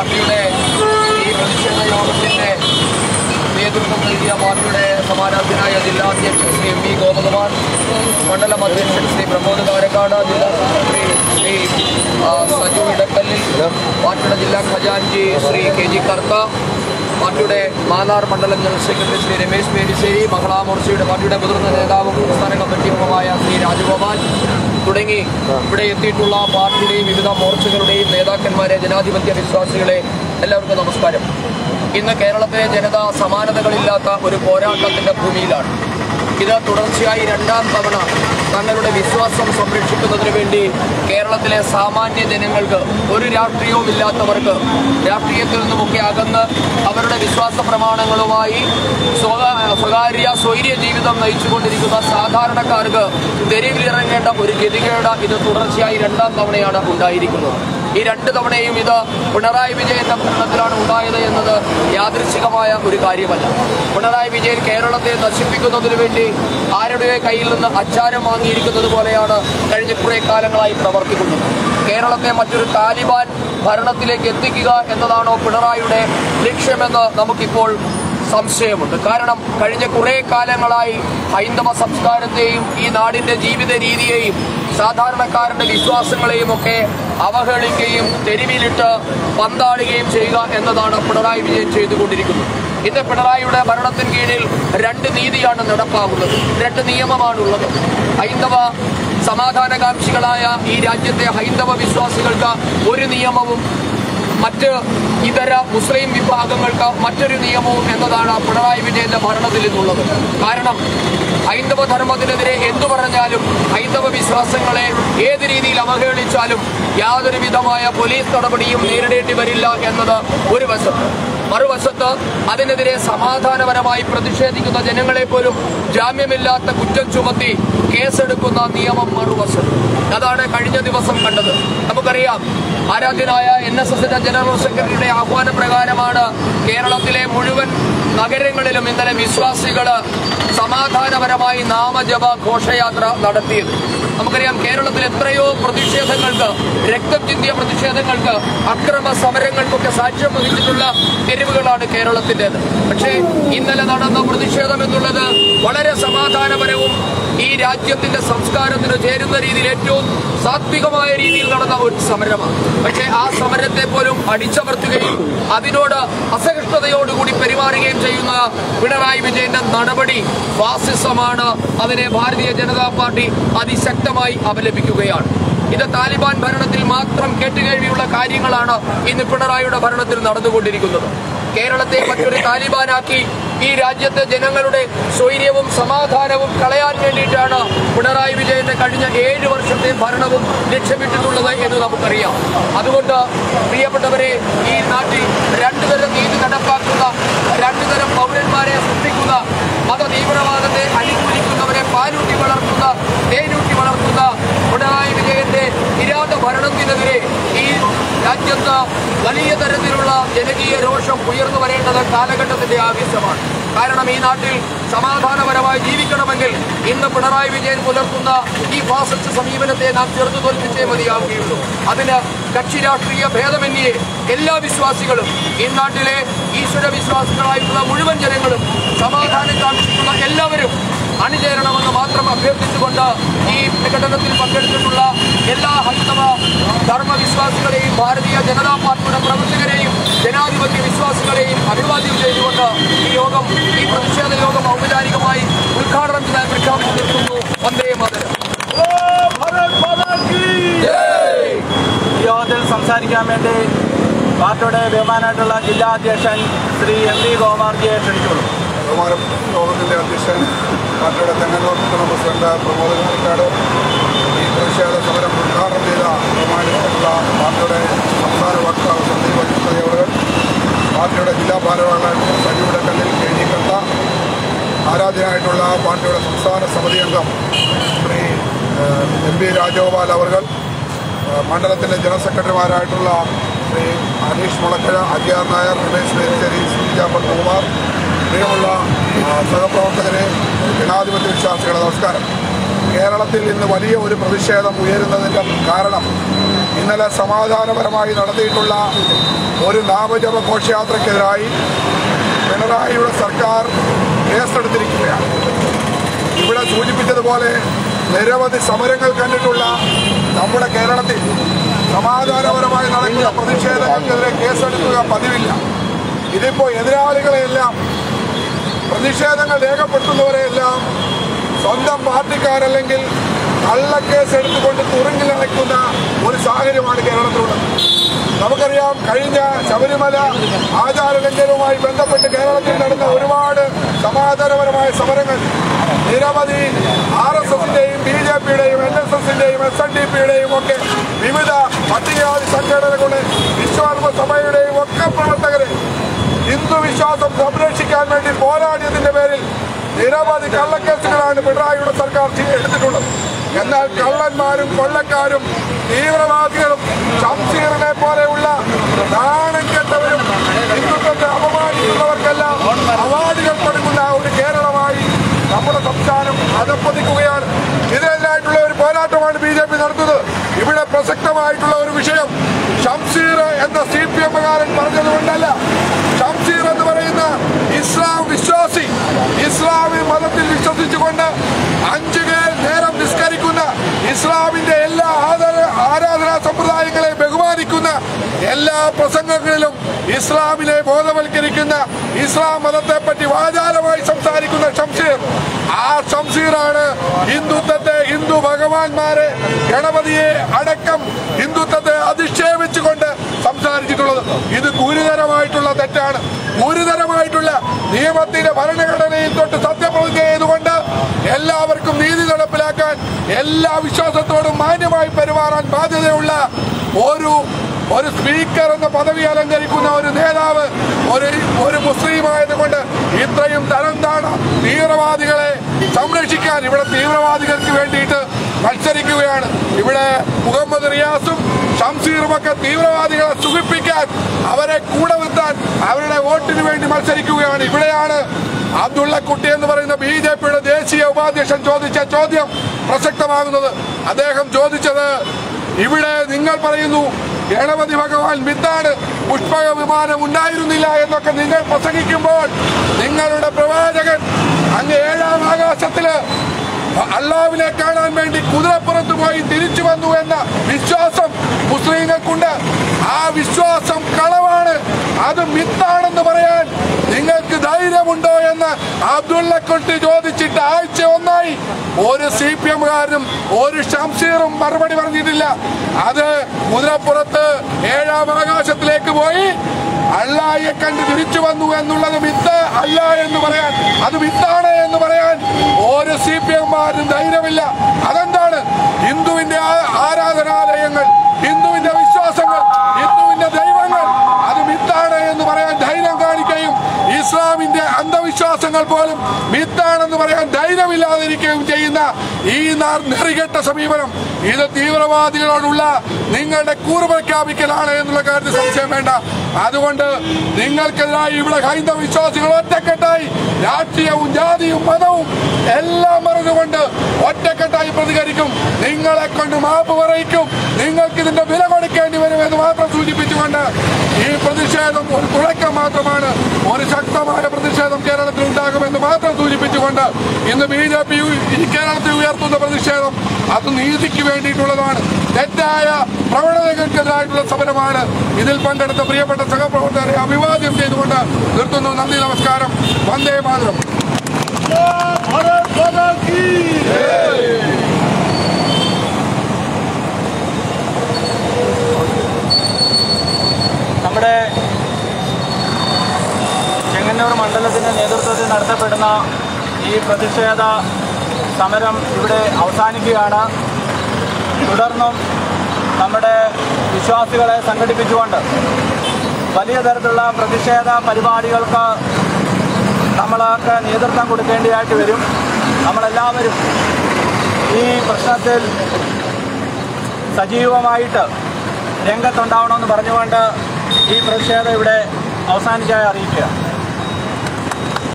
പാർട്ടിയുടെ ഈ പ്രതിഷേധ യോഗത്തിന്റെ നേതൃത്വം നൽകിയ പാർട്ടിയുടെ സമാനാർത്ഥനായ ജില്ലാ അധ്യക്ഷൻ ശ്രീ എം വി ഗോപകുമാർ മണ്ഡലം അധ്യക്ഷൻ ശ്രീ പ്രമോദ് കാരക്കാട് ജില്ലാ സെക്രട്ടറി ശ്രീ ആ, സജു ഇടക്കല്ലിൽ പാർട്ടിയുടെ ജില്ലാ ഖജാൻജി ശ്രീ കെ ജി കർത്ത പാർട്ടിയുടെ മാന്നാർ മണ്ഡലം ജനറൽ സെക്രട്ടറി ശ്രീ രമേശ് മേരിശ്ശേരി മഹിളാ മോർച്ചയുടെ പാർട്ടിയുടെ മുതിർന്ന നേതാവും സംസ്ഥാന കമ്മിറ്റി അംഗമായ ശ്രീ രാജഗോപാൽ തുടങ്ങി ഇവിടെ എത്തിയിട്ടുള്ള പാർട്ടിയുടെയും വിവിധ മോർച്ചകളുടെയും നേതാക്കന്മാരെ ജനാധിപത്യ വിശ്വാസികളെ എല്ലാവർക്കും നമസ്കാരം ഇന്ന് കേരളത്തിലെ ജനത സമാനതകളില്ലാത്ത ഒരു പോരാട്ടത്തിന്റെ ഭൂമിയിലാണ് ഇത് തുടർച്ചയായി രണ്ടാം തവണ തങ്ങളുടെ വിശ്വാസം സംരക്ഷിക്കുന്നതിന് വേണ്ടി കേരളത്തിലെ സാമാന്യ ജനങ്ങൾക്ക് ഒരു രാഷ്ട്രീയവും ഇല്ലാത്തവർക്ക് രാഷ്ട്രീയത്തിൽ നിന്നുമൊക്കെ അകന്ന് അവരുടെ വിശ്വാസ പ്രമാണങ്ങളുമായി സ്വകാ- സ്വകാര്യ സ്വൈര്യ ജീവിതം നയിച്ചുകൊണ്ടിരിക്കുന്ന സാധാരണക്കാർക്ക് തെരുവിലിറങ്ങേണ്ട ഒരു ഗതികേട് ഇത് തുടർച്ചയായി രണ്ടാം തവണയാണ് ഉണ്ടായിരിക്കുന്നത് ഈ രണ്ട് തവണയും ഇത് പിണറായി വിജയന്റെ ഭരണത്തിലാണ് ഉണ്ടായത് എന്നത് യാദൃച്ഛികമായ ഒരു കാര്യമല്ല പിണറായി വിജയൻ കേരളത്തെ നശിപ്പിക്കുന്നതിന് വേണ്ടി ആരുടെ കയ്യിൽ നിന്ന് അച്ചാരം വാങ്ങിയിരിക്കുന്നത് പോലെയാണ് കഴിഞ്ഞ കുറെ കാലങ്ങളായി പ്രവർത്തിക്കുന്നത് കേരളത്തെ മറ്റൊരു താലിബാൻ ഭരണത്തിലേക്ക് എത്തിക്കുക എന്നതാണോ പിണറായിയുടെ ലക്ഷ്യമെന്ന് നമുക്കിപ്പോൾ സംശയമുണ്ട് കാരണം കഴിഞ്ഞ കുറെ കാലങ്ങളായി ഹൈന്ദവ സംസ്കാരത്തെയും ഈ നാടിന്റെ ജീവിത രീതിയെയും സാധാരണക്കാരന്റെ വിശ്വാസങ്ങളെയും ഒക്കെ അവഹേളിക്കുകയും തെരുവിലിട്ട് പന്താടുകയും ചെയ്യുക എന്നതാണ് പിണറായി വിജയൻ ചെയ്തുകൊണ്ടിരിക്കുന്നത് ഇന്ന് പിണറായിയുടെ ഭരണത്തിന് കീഴിൽ രണ്ട് നീതിയാണ് നടപ്പാകുന്നത് രണ്ട് നിയമമാണുള്ളത് ഹൈന്ദവ സമാധാനകാംക്ഷികളായ ഈ രാജ്യത്തെ ഹൈന്ദവ വിശ്വാസികൾക്ക് ഒരു നിയമവും മറ്റ് ഇതര മുസ്ലിം വിഭാഗങ്ങൾക്ക് മറ്റൊരു നിയമവും എന്നതാണ് പിണറായി വിജയന്റെ ഭരണത്തിൽ നിന്നുള്ളത് കാരണം ഹൈന്ദവ ധർമ്മത്തിനെതിരെ എന്തു പറഞ്ഞാലും ഹൈന്ദവ വിശ്വാസങ്ങളെ ഏത് രീതിയിൽ അവഹേളിച്ചാലും യാതൊരു വിധമായ പോലീസ് നടപടിയും നേരിടേണ്ടി വരില്ല എന്നത് ഒരു വശത്ത് മറുവശത്ത് അതിനെതിരെ സമാധാനപരമായി പ്രതിഷേധിക്കുന്ന ജനങ്ങളെ പോലും ജാമ്യമില്ലാത്ത കുറ്റം ചുമത്തി കേസെടുക്കുന്ന നിയമം മറുവശത്ത് അതാണ് കഴിഞ്ഞ ദിവസം കണ്ടത് നമുക്കറിയാം ആരാധ്യനായ എൻ എസ് എസിന്റെ ജനറൽ സെക്രട്ടറിയുടെ ആഹ്വാന പ്രകാരമാണ് കേരളത്തിലെ മുഴുവൻ നഗരങ്ങളിലും ഇന്നലെ വിശ്വാസികള് സമാധാനപരമായി നാമജപ ഘോഷയാത്ര നടത്തിയത് നമുക്കറിയാം കേരളത്തിൽ എത്രയോ പ്രതിഷേധങ്ങൾക്ക് രക്തം ചിന്തിയ പ്രതിഷേധങ്ങൾക്ക് അക്രമ സമരങ്ങൾക്കൊക്കെ സാക്ഷ്യം വഹിച്ചിട്ടുള്ള തെരുവുകളാണ് കേരളത്തിൻ്റെത് പക്ഷേ ഇന്നലെ നടന്ന പ്രതിഷേധം എന്നുള്ളത് വളരെ സമാധാനപരവും ഈ രാജ്യത്തിന്റെ സംസ്കാരത്തിന് ചേരുന്ന രീതിയിൽ ഏറ്റവും സാത്വികമായ രീതിയിൽ നടന്ന ഒരു സമരമാണ് പക്ഷേ ആ സമരത്തെ പോലും അടിച്ചമർത്തുകയും അതിനോട് അസഹിഷ്ണുതയോടുകൂടി പെരുമാറുകയും ചെയ്യുന്ന പിണറായി വിജയന്റെ നടപടി ഫാസിസമാണ് അതിനെ ഭാരതീയ ജനതാ പാർട്ടി അതിശക്തമായി അപലപിക്കുകയാണ് ഇത് താലിബാൻ ഭരണത്തിൽ മാത്രം കേട്ടുകേഴ്വിയുള്ള കാര്യങ്ങളാണ് ഇന്ന് പിണറായിയുടെ ഭരണത്തിൽ നടന്നുകൊണ്ടിരിക്കുന്നത് കേരളത്തെ മറ്റൊരു താലിബാനാക്കി ഈ രാജ്യത്തെ ജനങ്ങളുടെ സ്വൈര്യവും സമാധാനവും കളയാൻ വേണ്ടിയിട്ടാണ് പിണറായി വിജയന്റെ കഴിഞ്ഞ ഏഴ് വർഷത്തെ ഭരണവും ലക്ഷ്യമിട്ടിട്ടുള്ളത് എന്ന് നമുക്കറിയാം അതുകൊണ്ട് പ്രിയപ്പെട്ടവരെ ഈ നാട്ടിൽ രണ്ടു തരം നീതി നടപ്പാക്കുന്ന രണ്ടു തരം പൗരന്മാരെ സൃഷ്ടിക്കുന്ന മത തീവ്രവാദത്തെ അനുകൂലിക്കുന്നവരെ പാലൂട്ടി വളർത്തുന്ന തേനൂട്ടി വളർത്തുന്ന പിണറായി വിജയന്റെ കിരാത ഭരണത്തിനെതിരെ ഈ രാജ്യത്ത് വലിയ തരത്തിലുള്ള ജനകീയ രോഷം ഉയർന്നു വരേണ്ടത് കാലഘട്ടത്തിന്റെ ആവശ്യമാണ് കാരണം ഈ നാട്ടിൽ സമാധാനപരമായി ജീവിക്കണമെങ്കിൽ ഇന്ന് പിണറായി വിജയൻ പുലർത്തുന്ന ഈ ഫാസിസ്റ്റ് സമീപനത്തെ നാം ചെറുതു തോൽപ്പിച്ചേ മതിയാവുകയുള്ളൂ അതിന് കക്ഷി രാഷ്ട്രീയ ഭേദമന്യേ എല്ലാ വിശ്വാസികളും ഈ നാട്ടിലെ ഈശ്വര വിശ്വാസികളായിട്ടുള്ള മുഴുവൻ ജനങ്ങളും സമാധാനം കാണിച്ചിട്ടുള്ള എല്ലാവരും അണിചേരണമെന്ന് മാത്രം അഭ്യർത്ഥിച്ചുകൊണ്ട് ഈ പ്രകടനത്തിൽ പങ്കെടുത്തിട്ടുള്ള എല്ലാ ഹൈന്ദവ ധർമ്മവിശ്വാസികളെയും ഭാരതീയ ജനതാ പാർട്ടിയുടെ പ്രവർത്തകരെയും ജനാധിപത്യ വിശ്വാസികളെയും അഭിവാദ്യം ചെയ്തുകൊണ്ട് ഈ യോഗം ഈ പ്രതിഷേധ യോഗം ഔപചാരികമായി ഉദ്ഘാടനം ചെയ്യാൻ പ്രഖ്യാപിച്ചു നിർത്തുന്നു വന്ദേ മാതരം ഈ യോഗത്തിൽ സംസാരിക്കാൻ വേണ്ടി പാർട്ടിയുടെ ബഹുമാനായിട്ടുള്ള ജില്ലാ അധ്യക്ഷൻ ശ്രീ എം വി ഗോമാർജിയെ ക്ഷണിച്ചുകൊള്ളു ബഹുമാനം യോഗത്തിൻ്റെ അധ്യക്ഷൻ പാർട്ടിയുടെ തെങ്ങന്നൂർ മണ്ഡലം പ്രസിഡന്റ് പ്രമോദ് കാണിക്കാട് ഈ പ്രതിഷേധ സമരം ഉദ്ഘാടനം ചെയ്ത ബഹുമാനിച്ചിട്ടുള്ള പാർട്ടിയുടെ സംസ്ഥാന വക്താവ് സന്ദീപ് അജിത്തയവറുകൾ പാർട്ടിയുടെ ജില്ലാ ഭാരവാഹൻ സജീവ് കല്ലിൽ കെ ജി കത്ത ആരാധ്യനായിട്ടുള്ള പാർട്ടിയുടെ സംസ്ഥാന സമിതി അംഗം ശ്രീ ഏഹ്, എം പി രാജഗോപാൽ അവർകൾ ഏഹ്, മണ്ഡലത്തിൻ്റെ ജനറൽ സെക്രട്ടറിമാരായിട്ടുള്ള ശ്രീ അനീഷ് മുളക്കഴ അജിയാർ നായർ രമേശ് മേരിശ്ശേരി ശ്രീജ പത്മകുമാർ പ്രിയമുള്ള ആ, സഹപ്രവർത്തകരെ ജനാധിപത്യ വിശ്വാസികളെ നമസ്കാരം കേരളത്തിൽ ഇന്ന് വലിയ ഒരു പ്രതിഷേധം ഉയരുന്നതിൻ്റെ കാരണം ഇന്നലെ സമാധാനപരമായി നടത്തിയിട്ടുള്ള ഒരു നാമജപ ഘോഷയാത്രയ്ക്കെതിരായി പിണറായിയുടെ സർക്കാർ കേസെടുത്തിരിക്കുകയാണ് ഇവിടെ സൂചിപ്പിച്ചതുപോലെ നിരവധി സമരങ്ങൾ കണ്ടിട്ടുള്ള നമ്മുടെ കേരളത്തിൽ സമാധാനപരമായി നടക്കുന്ന പ്രതിഷേധങ്ങൾക്കെതിരെ കേസെടുക്കുക പതിവില്ല ഇതിപ്പോൾ എതിരാളികളെയെല്ലാം പ്രതിഷേധങ്ങൾ രേഖപ്പെടുത്തുന്നവരെയെല്ലാം സ്വന്തം പാർട്ടിക്കാരല്ലെങ്കിൽ കള്ളക്കേസ് എടുത്തുകൊണ്ട് തുറങ്ങിലടയ്ക്കുന്ന ഒരു സാഹചര്യമാണ് കേരളത്തിലുള്ളത് നമുക്കറിയാം കഴിഞ്ഞ ശബരിമല ആചാരലംഘനവുമായി ബന്ധപ്പെട്ട് കേരളത്തിൽ നടന്ന ഒരുപാട് സമാധാനപരമായ സമരങ്ങൾ നിരവധി ആർ എസ് എസിന്റെയും ബി ജെ പിയുടെയും എൻ എസ് എസിന്റെയും എസ് എൻ ഡി പിയുടെയും ഒക്കെ വിവിധ പട്ടികജാതി സംഘടനകളുടെ വിശ്വാസ സഭയുടെയും ഒക്കെ പ്രവർത്തകരെ ഹിന്ദു വിശ്വാസം സംരക്ഷിക്കാൻ വേണ്ടി പോരാടിയതിന്റെ പേരിൽ നിരവധി കള്ളക്കേസുകളാണ് പിണറായിയുടെ സർക്കാർ ചെയ്യ- എടുത്തിട്ടുള്ളത് എന്നാൽ കള്ളന്മാരും കൊള്ളക്കാരും തീവ്രവാദികളും ഷംസീറിനെ പോലെയുള്ള നാണം കെട്ടവരും ഹിന്ദുത്വത്തെ അപമാനിക്കുന്നവർക്കെല്ലാം അവാർഡുകൾ കൊടുക്കുന്ന ഒരു കേരളമായി നമ്മുടെ സംസ്ഥാനം അധപ്പതിക്കുകയാണ് ഇതിനെതിരായിട്ടുള്ള ഒരു പോരാട്ടമാണ് ബി ജെ പി നടത്തുന്നത് ഇവിടെ പ്രസക്തമായിട്ടുള്ള ഒരു വിഷയം ഷംസീർ എന്ന സി പി എമ്മുകാരൻ പറഞ്ഞതുകൊണ്ടല്ല ഷംസീർ എന്ന് പറയുന്ന ഇസ്ലാം വിശ്വാസി ഇസ്ലാമി മതത്തിൽ വിശ്വസിച്ചുകൊണ്ട് അഞ്ചു നേരം നിസ്കരിക്കുന്ന ഇസ്ലാമിന്റെ എല്ലാ ആദര ആരാധനാ സമ്പ്രദായങ്ങളെ ബഹുമാനിക്കുന്ന എല്ലാ പ്രസംഗങ്ങളിലും ഇസ്ലാമിനെ ബോധവൽക്കരിക്കുന്ന ഇസ്ലാം മതത്തെ പറ്റി വാചാലമായി സംസാരിക്കുന്ന ഷംസീർ ആ ഷംസീറാണ് ഹിന്ദുത്വത്തെ ഹിന്ദു ഭഗവാന്മാരെ ഗണപതിയെ അടക്കം ഹിന്ദുത്വത്തെ അധിക്ഷേപിച്ചുകൊണ്ട് സംസാരിച്ചിട്ടുള്ളത് ഇത് ഗുരുതരമായിട്ടുള്ള തെറ്റാണ് ഗുരുതരമായിട്ടുള്ള നിയമത്തിന്റെ ഭരണഘടനയിൽ തൊട്ട് സത്യപ്രതിജ്ഞ ചെയ്തുകൊണ്ട് എല്ലാവർക്കും നീതി നടപ്പിലാക്കാൻ എല്ലാ വിശ്വാസത്തോടും മാന്യമായി പെരുമാറാൻ ബാധ്യതയുള്ള ഒരു ഒരു സ്പീക്കർ എന്ന പദവി അലങ്കരിക്കുന്ന ഒരു നേതാവ് ഒരു ഒരു മുസ്ലിം ആയതുകൊണ്ട് ഇത്രയും തരം താണ തീവ്രവാദികളെ സംരക്ഷിക്കാൻ ഇവിടെ തീവ്രവാദികൾക്ക് വേണ്ടിയിട്ട് മത്സരിക്കുകയാണ് ഇവിടെ മുഹമ്മദ് റിയാസും ഷംസീറുമൊക്കെ തീവ്രവാദികളെ സുഖിപ്പിക്കാൻ അവരെ കൂടെ നിർത്താൻ അവരുടെ വോട്ടിന് വേണ്ടി മത്സരിക്കുകയാണ് ഇവിടെയാണ് അബ്ദുള്ള കുട്ടി എന്ന് പറയുന്ന ബി ജെ പിയുടെ ദേശീയ ഉപാധ്യക്ഷൻ ചോദിച്ച ചോദ്യം പ്രസക്തമാകുന്നത് അദ്ദേഹം ചോദിച്ചത് ഇവിടെ നിങ്ങൾ പറയുന്നു ഗണപതി ഭഗവാൻ മിത്താണ് പുഷ്പക വിമാനം ഉണ്ടായിരുന്നില്ല എന്നൊക്കെ നിങ്ങൾ പ്രസംഗിക്കുമ്പോൾ നിങ്ങളുടെ പ്രവാചകൻ അങ്ങ് ഏഴാം ആകാശത്തില് അള്ളാവിനെ കാണാൻ വേണ്ടി കുതിരപ്പുറത്ത് പോയി തിരിച്ചു വന്നു എന്ന വിശ്വാസം മുസ്ലിങ്ങൾക്കുണ്ട് ആ വിശ്വാസം കളവാണ് അത് മിത്താണെന്ന് പറയാൻ നിങ്ങൾക്ക് ധൈര്യമുണ്ടോ എന്ന് അബ്ദുള്ള കുട്ടി ചോദിച്ചിട്ട് ആഴ്ച ഒന്നായി ഒരു സി പി എമ്മുകാരനും ഒരു ഷംസീറും മറുപടി പറഞ്ഞിട്ടില്ല അത് കുതിരപ്പുറത്ത് ഏഴാം ആകാശത്തിലേക്ക് പോയി അള്ളായെ കണ്ട് തിരിച്ചു വന്നു എന്നുള്ളത് മിത്ത് അല്ല എന്ന് പറയാൻ അത് മിത്താണ് എന്ന് പറയാൻ ഒരു സി പി എമ്മാരും ധൈര്യമില്ല അതെന്താണ് ഹിന്ദുവിന്റെ ആ- ആരാധനാലയങ്ങൾ ഹിന്ദുവിന്റെ വിശ്വാസങ്ങൾ ഹിന്ദുവിന്റെ ദൈവങ്ങൾ അത് മിത്താണ് എന്ന് പറയാൻ ധൈര്യം കാണിക്കുകയും ഇസ്ലാമിന്റെ അന്ധവിശ്വാസങ്ങൾ പോലും മിത്താണെന്ന് പറയാൻ ധൈര്യമില്ലാതിരിക്കുകയും ചെയ്യുന്ന ഈ നാ- നെറികെട്ട സമീപനം ഇത് തീവ്രവാദികളോടുള്ള നിങ്ങളുടെ കൂറ് പ്രഖ്യാപിക്കലാണ് എന്നുള്ള കാര്യത്തിൽ സംശയം വേണ്ട അതുകൊണ്ട് നിങ്ങൾക്കെതിരായി ഇവിടെ ഹൈന്ദവ വിശ്വാസികൾ ഒറ്റക്കെട്ടായി രാഷ്ട്രീയവും ജാതിയും മതവും എല്ലാം മറന്നുകൊണ്ട് ഒറ്റക്കെട്ടായി പ്രതികരിക്കും നിങ്ങളെ കൊണ്ട് മാപ്പ് പറയിക്കും നിങ്ങൾക്ക് ഇതിന്റെ വില കൊടുക്കേണ്ടി വരുമെന്ന് മാത്രം സൂചിപ്പിച്ചുകൊണ്ട് ഈ പ്രതിഷേധം ഒരു തുടക്കം മാത്രമാണ് ഒരു ശക്തമായ പ്രതിഷേധം കേരളത്തിൽ ഉണ്ടാകുമെന്ന് മാത്രം സൂചിപ്പിച്ചുകൊണ്ട് ഇന്ന് ബി ജെ പി ഈ കേരളത്തിൽ ഉയർത്തുന്ന പ്രതിഷേധം അത് നീതിക്ക് വേണ്ടിയിട്ടുള്ളതാണ് തെറ്റായ പ്രവണതകൾക്കെതിരായിട്ടുള്ള സമരമാണ് ഇതിൽ പങ്കെടുത്ത പ്രിയപ്പെട്ട സഹപ്രവർത്തകരെ അഭിവാദ്യം ചെയ്തുകൊണ്ട് നിർത്തുന്നു നന്ദി നമസ്കാരം വന്ദേ മാതരം നമ്മുടെ ചെങ്ങന്നൂർ മണ്ഡലത്തിൻ്റെ നേതൃത്വത്തിൽ നടത്തപ്പെടുന്ന ഈ പ്രതിഷേധ സമരം ഇവിടെ അവസാനിക്കുകയാണ് തുടർന്നും നമ്മുടെ വിശ്വാസികളെ സംഘടിപ്പിച്ചുകൊണ്ട് വലിയ തരത്തിലുള്ള പ്രതിഷേധ പരിപാടികൾക്ക് നമ്മളൊക്കെ നേതൃത്വം കൊടുക്കേണ്ടതായിട്ട് വരും നമ്മളെല്ലാവരും ഈ പ്രശ്നത്തിൽ സജീവമായിട്ട് രംഗത്തുണ്ടാവണമെന്ന് പറഞ്ഞുകൊണ്ട് ഈ പ്രതിഷേധം ഇവിടെ അവസാനിച്ചായി അറിയിക്കുക